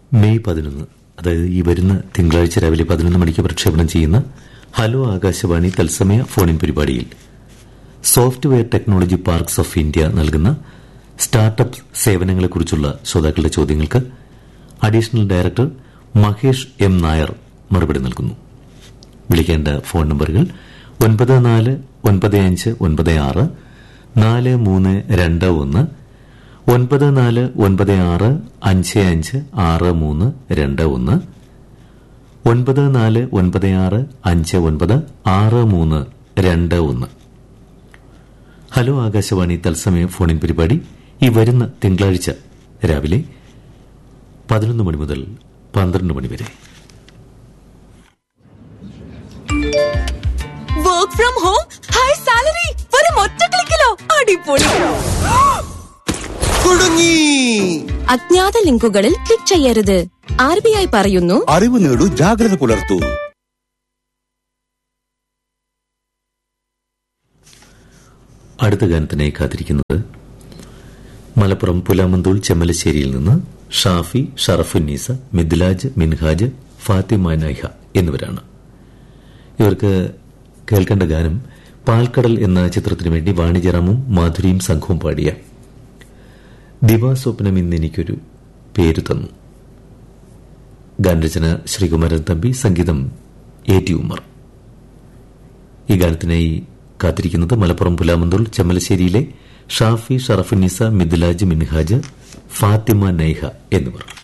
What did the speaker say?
May പതിനൊന്ന് അതായത് ഈ വരുന്ന തിങ്കളാഴ്ച രാവിലെ പതിനൊന്ന് മണിക്ക് പ്രക്ഷേപണം ചെയ്യുന്ന ഹലോ ആകാശവാണി തത്സമയ ഫോണിൻ പരിപാടിയിൽ software technology parks of India നൽകുന്ന സ്റ്റാർട്ടപ്പ് സേവനങ്ങളെക്കുറിച്ചുള്ള ശ്രോതാക്കളുടെ ചോദ്യങ്ങൾക്ക് additional director Mahesh M Nair മറുപടി നൽകുന്നു വിളിക്കേണ്ട ഫോൺ നമ്പറുകൾ ഒൻപത് നാല് ഒൻപത് അഞ്ച് ഒൻപത് ആറ് നാല് മൂന്ന് രണ്ട് ഒന്ന് ഒൻപത് നാല് ഒൻപത് ആറ് അഞ്ച് അഞ്ച് ആറ് മൂന്ന് രണ്ട് ഒന്ന് ഒൻപത് നാല് ഒൻപത് ആറ് അഞ്ച് ഒൻപത് ആറ് മൂന്ന് രണ്ട് ഒന്ന് ഹലോ ആകാശവാണി തത്സമയ ഫോണിൻ പരിപാടി ഈ വരുന്ന തിങ്കളാഴ്ച രാവിലെ പതിനൊന്ന് മണി മുതൽ പന്ത്രണ്ട് മണി വരെ work from home high salary വെറും ഒറ്റ ക്ലിക്കിലോ അടിപൊളി കുടുങ്ങി അജ്ഞാത ലിങ്കുകളിൽ ക്ലിക്ക് ചെയ്യരുത് ആർ ബി ഐ പറയുന്നു അറിവ് നേടൂ ജാഗ്രത പുലർത്തൂ അടുത്ത ഗാനത്തിനായി കാത്തിരിക്കുന്നത് മലപ്പുറം പുലാമന്തൂൾ ചെമ്മലശ്ശേരിയിൽ നിന്ന് ഷാഫി ഷറഫുന്നീസ മിദ്ലാജ് മിൻഹാജ് ഫാത്തിമ നൈഹ എന്നിവരാണ് ഇവർക്ക് കേൾക്കേണ്ട ഗാനം പാൽക്കടൽ എന്ന ചിത്രത്തിനു വേണ്ടി വാണിജ്യറാമും മാധുരിയും സംഘവും പാടിയ ദിവാസ്വപ്നം ഇന്ന് എനിക്കൊരു പേര് തന്നു ഗാനരചന ശ്രീകുമാരൻ തമ്പി സംഗീതം എ ടി ഉമ്മർ ഈ ഗാനത്തിനായി കാത്തിരിക്കുന്നത് മലപ്പുറം പുലാമന്തൂർ ചെമ്മലശ്ശേരിയിലെ ഷാഫി ഷറഫുന്നിസ മിദ്ലാജ് മിൻഹാജ് ഫാത്തിമ നൈഹ എന്നിവർ